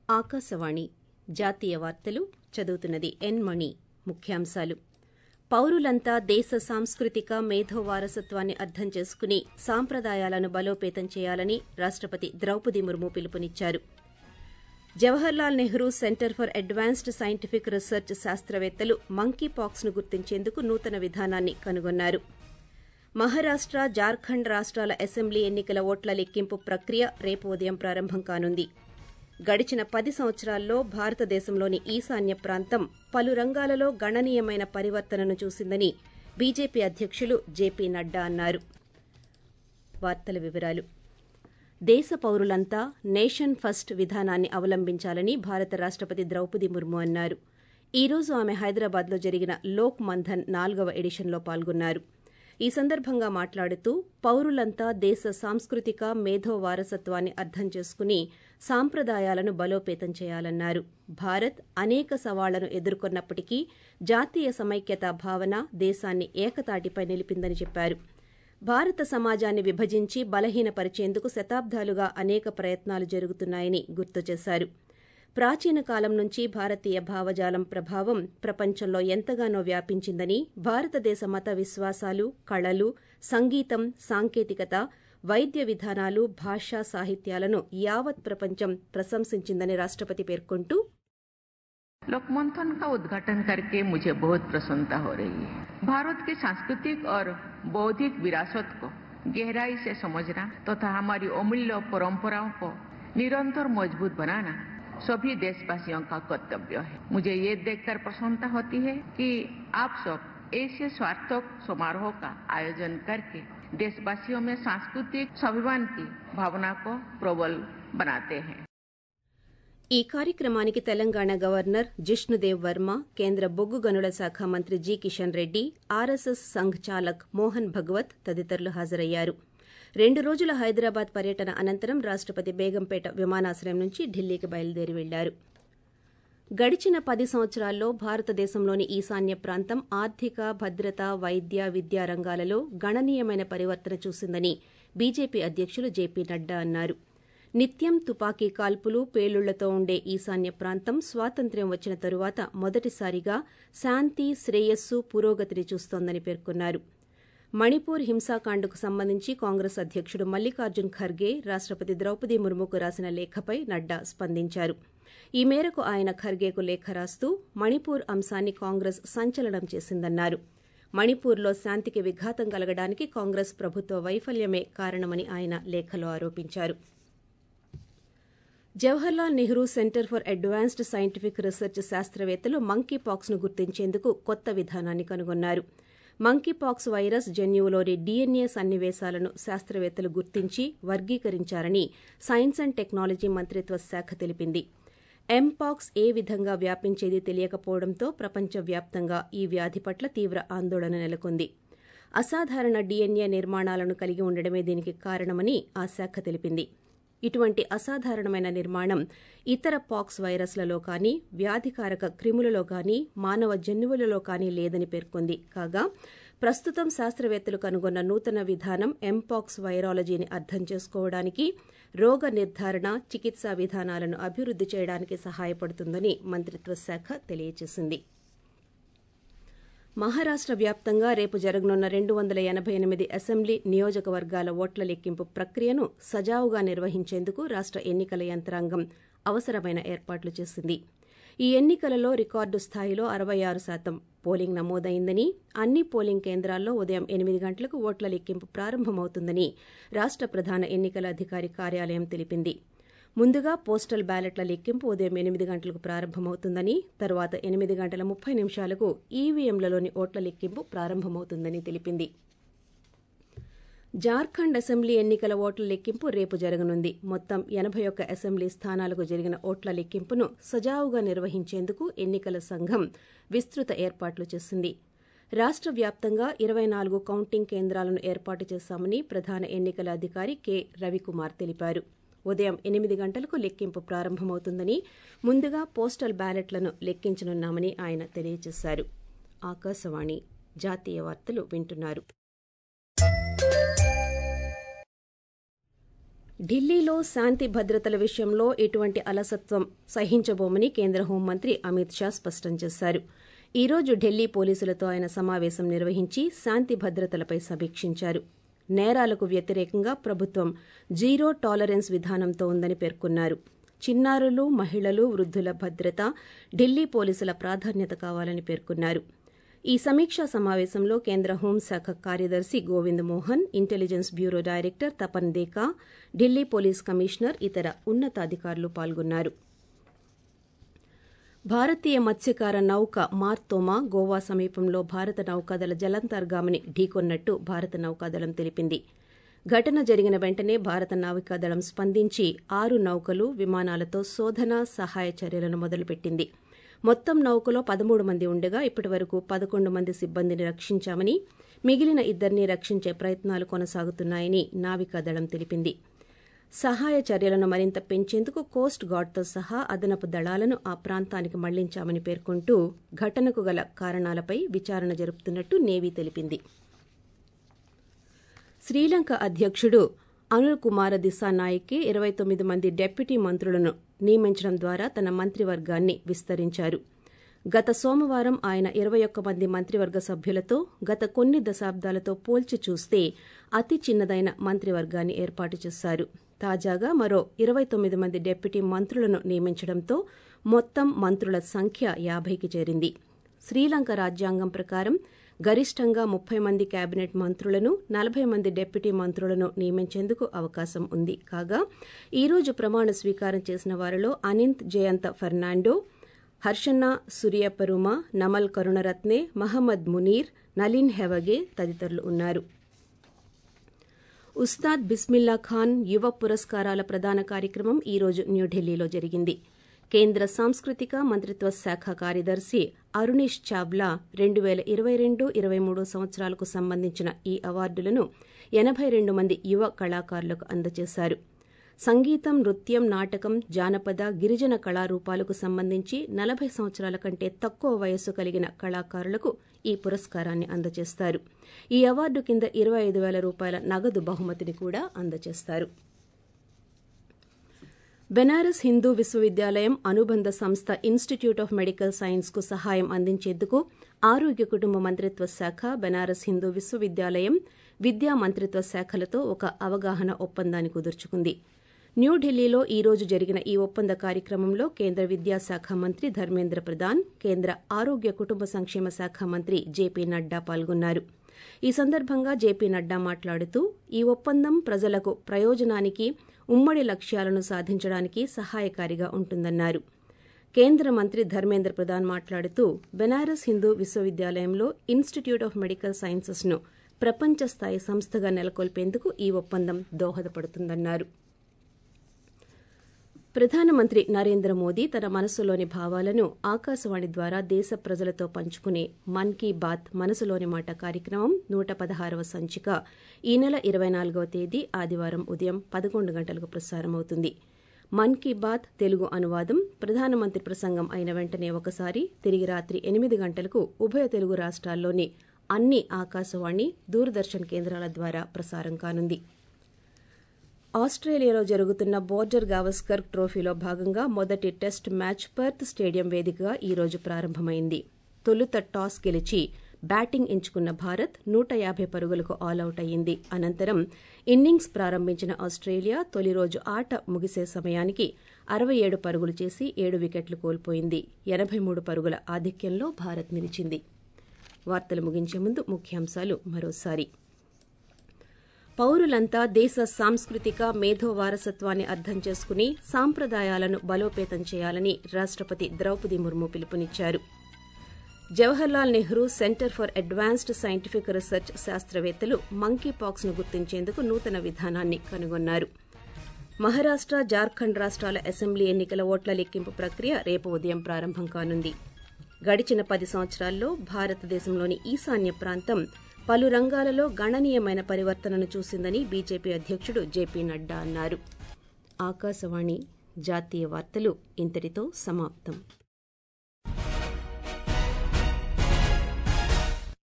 ఆకాశవాణి జాతీయ వార్తలు చదువుతున్నది ఎన్ మణి ముఖ్యాంశాలు పౌరులంతా దేశ సాంస్కృతిక మేధో వారసత్వాన్ని అర్థం చేసుకుని సాంప్రదాయాలను బలోపేతం చేయాలని రాష్టపతి ద్రౌపది ముర్ము పిలుపునిచ్చారు Jawaharlal Nehru centre for advanced scientific research శాస్త్రవేత్తలు మంకీ పాక్స్ ను గుర్తించేందుకు నూతన విధానాన్ని కనుగొన్నారు మహారాష్ట జార్ఖండ్ రాష్టాల అసెంబ్లీ ఎన్నికల ఓట్ల లెక్కింపు ప్రక్రియ రేపు ఉదయం ప్రారంభం కానుంది గడిచిన పది సంవత్సరాల్లో భారతదేశంలోని ఈశాన్య ప్రాంతం పలు రంగాలలో గణనీయమైన పరివర్తనను చూసిందని బీజేపీ అధ్యకులు జేపీ నడ్డా అన్నారు వార్తల వివరాలు దేశ పౌరులంతా నేషన్ ఫస్ట్ విధానాన్ని అవలంబించాలని భారత రాష్టపతి ద్రౌపది ముర్ము అన్నారు ఈ రోజు ఆమె హైదరాబాద్లో జరిగిన లోక్ మంథన్ నాలుగవ ఎడిషన్లో పాల్గొన్నారు ఈ సందర్భంగా మాట్లాడుతూ పౌరులంతా దేశ సాంస్కృతిక మేధో వారసత్వాన్ని అర్థం చేసుకుని సాంప్రదాయాలను బలోపేతం చేయాలన్నారు భారత్ అనేక సవాళ్లను ఎదుర్కొన్నప్పటికీ జాతీయ సమైక్యత భావన దేశాన్ని ఏకతాటిపై నిలిపిందని చెప్పారు భారత సమాజాన్ని విభజించి బలహీనపరిచేందుకు శతాబ్దాలుగా అనేక ప్రయత్నాలు జరుగుతున్నాయని గుర్తు చేశారు ప్రాచీన కాలం నుంచి భారతీయ భావజాలం ప్రభావం ప్రపంచంలో ఎంతగానో వ్యాపించిందని భారతదేశ మత విశ్వాసాలు కళలు సంగీతం సాంకేతికత వైద్య విధానాలు భాషా సాహిత్యాలను యావత్ ప్రపంచం ప్రశంసించిందని రాష్టపతి పేర్కొంటూ लोकमंथन का उद्घाटन करके मुझे बहुत प्रसन्नता हो रही है भारत की सांस्कृतिक और बौद्धिक विरासत को गहराई से समझना तथा तो हमारी अमूल्य परंपराओं को निरंतर मजबूत बनाना सभी देशवासियों का कर्तव्य है मुझे ये देखकर प्रसन्नता होती है कि आप सब ऐसे स्वार्थक समारोह का आयोजन करके देशवासियों में सांस्कृतिक स्वाभिमान की भावना को प्रबल बनाते हैं ఈ కార్యక్రమానికి తెలంగాణ గవర్నర్ జిష్ణుదేవ్ వర్మ కేంద్ర బొగ్గు గనుల శాఖ మంత్రి జి కిషన్ రెడ్డి ఆర్ఎస్ఎస్ సంఘ్ చాలక్ మోహన్ భగవత్ తదితరులు హాజరయ్యారు రెండు రోజుల హైదరాబాద్ పర్యటన అనంతరం రాష్టపతి బేగంపేట విమానాశ్రయం నుంచి ఢిల్లీకి బయలుదేరి వెళ్లారు గడిచిన పది సంవత్సరాల్లో భారతదేశంలోని ఈశాన్య ప్రాంతం ఆర్థిక భద్రత వైద్య విద్యా రంగాలలో గణనీయమైన పరివర్తన చూసిందని బీజేపీ అధ్యకులు జేపీ నడ్డా అన్నారు నిత్యం తుపాకీ కాల్పులు పేలుళ్లతో ఉండే ఈశాన్య ప్రాంతం స్వాతంత్ర్యం వచ్చిన తరువాత మొదటిసారిగా శాంతి శ్రేయస్సు పురోగతిని చూస్తోందని పేర్కొన్నారు మణిపూర్ హింసాకాండకు సంబంధించి కాంగ్రెస్ అధ్యకుడు మల్లికార్జున్ ఖర్గే రాష్టపతి ద్రౌపది ముర్ముకు రాసిన లేఖపై నడ్డా స్పందించారు ఈ మేరకు ఆయన ఖర్గేకు లేఖ రాస్తూ మణిపూర్ అంశాన్ని కాంగ్రెస్ సంచలనం చేసిందన్నారు మణిపూర్లో శాంతికి విఘాతం కలగడానికి కాంగ్రెస్ ప్రభుత్వ వైఫల్యమే కారణమని ఆయన లేఖలో ఆరోపించారు Jawaharlal Nehru centre for advanced scientific research శాస్త్రవేత్తలు మంకీ పాక్స్ ను గుర్తించేందుకు కొత్త విధానాన్ని కనుగొన్నారు మంకీ పాక్స్ వైరస్ జన్యువులోని డీఎన్ఏ సన్నివేశాలను శాస్త్రవేత్తలు గుర్తించి వర్గీకరించారని సైన్స్ అండ్ టెక్నాలజీ మంత్రిత్వ శాఖ తెలిపింది ఎంపాక్స్ ఏ విధంగా వ్యాపించేది తెలియకపోవడంతో ప్రపంచవ్యాప్తంగా ఈ వ్యాధి పట్ల తీవ్ర ఆందోళన నెలకొంది అసాధారణ డీఎన్ఏ నిర్మాణాలను కలిగి ఉండడమే దీనికి కారణమని ఆ శాఖ తెలిపింది ఇటువంటి అసాధారణమైన నిర్మాణం ఇతర పాక్స్ వైరస్లలో కానీ వ్యాధికారక క్రిములలో కానీ మానవ జన్యువులలో కానీ లేదని పేర్కొంది కాగా ప్రస్తుతం శాస్త్రవేత్తలు కనుగొన్న నూతన విధానం ఎంపాక్స్ వైరాలజీని అర్థం చేసుకోవడానికి రోగ నిర్ధారణ చికిత్సా విధానాలను అభివృద్ది చేయడానికి సహాయపడుతుందని మంత్రిత్వ శాఖ తెలియజేసింది మహారాష్ట వ్యాప్తంగా రేపు జరగనున్న రెండు వందల ఎనబై ఎనిమిది అసెంబ్లీ నియోజకవర్గాల ఓట్ల లెక్కింపు ప్రక్రియను సజావుగా నిర్వహించేందుకు రాష్ట ఎన్నికల యంత్రాంగం అవసరమైన ఏర్పాట్లు చేసింది ఈ ఎన్నికలలో రికార్డు స్థాయిలో అరవై ఆరు శాతం పోలింగ్ నమోదైందని అన్ని పోలింగ్ కేంద్రాల్లో ఉదయం ఎనిమిది గంటలకు ఓట్ల లెక్కింపు ప్రారంభమవుతుందని రాష్ట ప్రధాన ఎన్నికల అధికారి కార్యాలయం తెలిపింది ముందుగా పోస్టల్ బ్యాలెట్ల లెక్కింపు ఉదయం ఎనిమిది గంటలకు ప్రారంభమవుతుందని తరువాత ఎనిమిది గంటల ముప్పై నిమిషాలకు ఈవీఎంలలోని ఓట్ల లెక్కింపు ప్రారంభమవుతుందని తెలిపింది జార్ఖండ్ అసెంబ్లీ ఎన్నికల ఓట్ల లెక్కింపు రేపు జరగనుంది మొత్తం ఎనబై ఒక్క అసెంబ్లీ స్థానాలకు జరిగిన ఓట్ల లెక్కింపును సజావుగా నిర్వహించేందుకు ఎన్నికల సంఘం విస్తృత ఏర్పాట్లు చేసింది రాష్ట వ్యాప్తంగా ఇరవై నాలుగు కౌంటింగ్ కేంద్రాలను ఏర్పాటు చేశామని ప్రధాన ఎన్నికల అధికారి కె రవికుమార్ తెలిపారు ఉదయం ఎనిమిది గంటలకు లెక్కింపు ప్రారంభమవుతుందని ముందుగా పోస్టల్ బ్యాలెట్లను లెక్కించనున్నామని ఆయన తెలియజేశారు ఆకాశవాణి జాతీయ వార్తలు వింటున్నారు ఢిల్లీలో శాంతి భద్రతల విషయంలో ఎటువంటి అలసత్వం సహించబోమని కేంద్ర హోంమంత్రి అమిత్ షా స్పష్టం చేశారు ఈ రోజు ఢిల్లీ పోలీసులతో ఆయన సమావేశం నిర్వహించి శాంతి భద్రతలపై సమీక్షించారు నేరాలకు వ్యతిరేకంగా ప్రభుత్వం జీరో టాలరెన్స్ విధానంతో ఉందని పేర్కొన్నారు చిన్నారులు మహిళలు వృద్ధుల భద్రత ఢిల్లీ పోలీసుల ప్రాధాన్యత కావాలని పేర్కొన్నారు ఈ సమీక్షా సమావేశంలో కేంద్ర హోంశాఖ కార్యదర్శి Govind Mohan intelligence bureau director Tapan Deka Delhi police commissioner ఇతర ఉన్నతాధికారులు పాల్గొన్నారు భారతీయ మత్స్యకార నౌక మార్తోమా గోవా సమీపంలో భారత నౌకాదళ జలంతర్గామిని ఢీకొన్నట్టు భారత నౌకాదళం తెలిపింది ఘటన జరిగిన వెంటనే భారత నావికాదళం స్పందించి ఆరు నౌకలు విమానాలతో శోధన సహాయ చర్యలను మొదలుపెట్టింది మొత్తం నౌకలో పదమూడు మంది ఉండగా ఇప్పటి వరకు పదకొండు మంది సిబ్బందిని రక్షించామని మిగిలిన ఇద్దరిని రక్షించే ప్రయత్నాలు కొనసాగుతున్నాయని నావికాదళం తెలిపింది సహాయ చర్యలను మరింత పెంచేందుకు కోస్ట్ గార్డ్తో సహా అదనపు దళాలను ఆ ప్రాంతానికి మళ్లించామని పేర్కొంటూ ఘటనకు గల కారణాలపై విచారణ జరుపుతున్నట్టు నేవీ తెలిపింది శ్రీలంక అధ్యకుడు అనిల్ కుమార దిశానాయక్కి ఇరవై తొమ్మిది మంది డిప్యూటీ మంత్రులను నియమించడం ద్వారా తన మంత్రివర్గాన్ని విస్తరించారు గత సోమవారం ఆయన ఇరవై ఒక్క మంది మంత్రివర్గ సభ్యులతో గత కొన్ని దశాబ్దాలతో పోల్చి చూస్తే అతి చిన్నదైన మంత్రివర్గాన్ని ఏర్పాటు చేశారు తాజాగా మరో ఇరవై తొమ్మిది మంది డిప్యూటీ మంత్రులను నియమించడంతో మొత్తం మంత్రుల సంఖ్య యాభైకి చేరింది శ్రీలంక రాజ్యాంగం ప్రకారం గరిష్టంగా ముప్పై మంది కేబినెట్ మంత్రులను నలభై మంది డిప్యూటీ మంత్రులను నియమించేందుకు అవకాశం ఉంది కాగా ఈ రోజు ప్రమాణ స్వీకారం చేసిన వారిలో అనింత్ జయంత ఫెర్నాండో హర్షన్న సూర్యపరుమ నమల్ కరుణరత్నే మహమ్మద్ మునీర్ నలీన్ హెవగే తదితరులు ఉన్నారు ఉస్తాద్ బిస్మిల్లా ఖాన్ యువ పురస్కారాల ప్రదాన కార్యక్రమం ఈ రోజు న్యూఢిల్లీలో జరిగింది కేంద్ర సాంస్కృతిక మంత్రిత్వ శాఖ కార్యదర్శి అరుణీష్ చావ్లా రెండు పేల ఇరవై రెండు ఇరవై మూడు సంవత్సరాలకు సంబంధించిన ఈ అవార్డులను ఎనబై రెండు మంది యువ కళాకారులకు అందజేశారు సంగీతం నృత్యం నాటకం జానపద గిరిజన కళారూపాలకు సంబంధించి నలభై సంవత్సరాల కంటే తక్కువ వయస్సు కలిగిన కళాకారులకు ఈ పురస్కారాన్ని అందజేస్తారు ఈ అవార్డు కింద ఇరవై ఐదు వేల రూపాయల నగదు బహుమతిని కూడా అందజేస్తారు బెనారస్ హిందూ విశ్వవిద్యాలయం అనుబంధ సంస్థ ఇన్స్టిట్యూట్ ఆఫ్ మెడికల్ సైన్స్ కు సహాయం అందించేందుకు ఆరోగ్య కుటుంబ మంత్రిత్వ శాఖ బెనారస్ హిందూ విశ్వవిద్యాలయం విద్యా మంత్రిత్వ శాఖలతో ఒక అవగాహన ఒప్పందాన్ని కుదుర్చుకుంది న్యూఢిల్లీలో ఈ రోజు జరిగిన ఈ ఒప్పంద కార్యక్రమంలో కేంద్ర విద్యాశాఖ మంత్రి ధర్మేంద్ర ప్రధాన్ కేంద్ర ఆరోగ్య కుటుంబ సంక్షేమ శాఖ మంత్రి జేపీ నడ్డా పాల్గొన్నారు ఈ సందర్భంగా జేపీ నడ్డా మాట్లాడుతూ ఈ ఒప్పందం ప్రజలకు ప్రయోజనానికి ఉమ్మడి లక్ష్యాలను సాధించడానికి సహాయకారిగా ఉంటుందన్నారు కేంద్ర మంత్రి ధర్మేంద్ర ప్రధాన్ మాట్లాడుతూ బెనారస్ హిందూ విశ్వవిద్యాలయంలో ఇన్స్టిట్యూట్ ఆఫ్ మెడికల్ సైన్సెస్ ను ప్రపంచ స్థాయి సంస్థగా నెలకొల్పేందుకు ఈ ఒప్పందం దోహదపడుతుందన్నారు ప్రధానమంత్రి నరేంద్ర మోదీ తన మనసులోని భావాలను ఆకాశవాణి ద్వారా దేశ ప్రజలతో పంచుకునే మన్ కీ బాత్ మనసులోని మాట కార్యక్రమం నూట పదహారవ సంచిక ఈ నెల ఇరవై నాలుగవ తేదీ ఆదివారం ఉదయం పదకొండు గంటలకు ప్రసారమవుతుంది మన్ కీ బాత్ తెలుగు అనువాదం ప్రధానమంత్రి ప్రసంగం అయిన వెంటనే ఒకసారి తిరిగి రాత్రి ఎనిమిది గంటలకు ఉభయ తెలుగు రాష్ట్రాల్లోని అన్ని ఆకాశవాణి దూరదర్శన్ కేంద్రాల ద్వారా ప్రసారం కానుంది ఆస్ట్రేలియాలో జరుగుతున్న బోర్డర్ గావస్కర్ ట్రోఫీలో భాగంగా మొదటి టెస్ట్ మ్యాచ్ పర్త్ స్టేడియం వేదికగా ఈ రోజు ప్రారంభమైంది తొలుత టాస్ గెలిచి బ్యాటింగ్ ఎంచుకున్న భారత్ నూట యాభై పరుగులకు ఆలౌట్ అయ్యింది అనంతరం ఇన్నింగ్స్ ప్రారంభించిన ఆస్ట్రేలియా తొలి రోజు ఆట ముగిసే సమయానికి అరవై ఏడు పరుగులు చేసి ఏడు వికెట్లు కోల్పోయింది ఎనబై మూడు పరుగుల ఆధిక్యంలో భారత్ నిలిచింది వార్తలు ముగించే ముందు ముఖ్యాంశాలు మరోసారి పౌరులంతా దేశ సాంస్కృతిక మేధో వారసత్వాన్ని అర్థం చేసుకుని సాంప్రదాయాలను బలోపేతం చేయాలని రాష్టపతి ద్రౌపది ముర్ము పిలుపునిచ్చారు Jawaharlal Nehru centre for advanced scientific research శాస్త్రవేత్తలు మంకీ పాక్స్ ను గుర్తించేందుకు నూతన విధానాన్ని కనుగొన్నారు మహారాష్ట జార్ఖండ్ రాష్ట్రాల అసెంబ్లీ ఎన్నికల ఓట్ల లెక్కింపు ప్రక్రియ రేపు ఉదయం ప్రారంభం కానుంది గడిచిన పది సంవత్సరాల్లో భారతదేశంలోని ఈశాన్య ప్రాంతం పలు రంగాలలో గణనీయమైన పరివర్తనను చూసిందని బీజేపీ అధ్యక్షుడు జేపీ నడ్డా అన్నారు ఆకాశవాణి జాతీయ వార్తలు ఇంతటితో సమాప్తం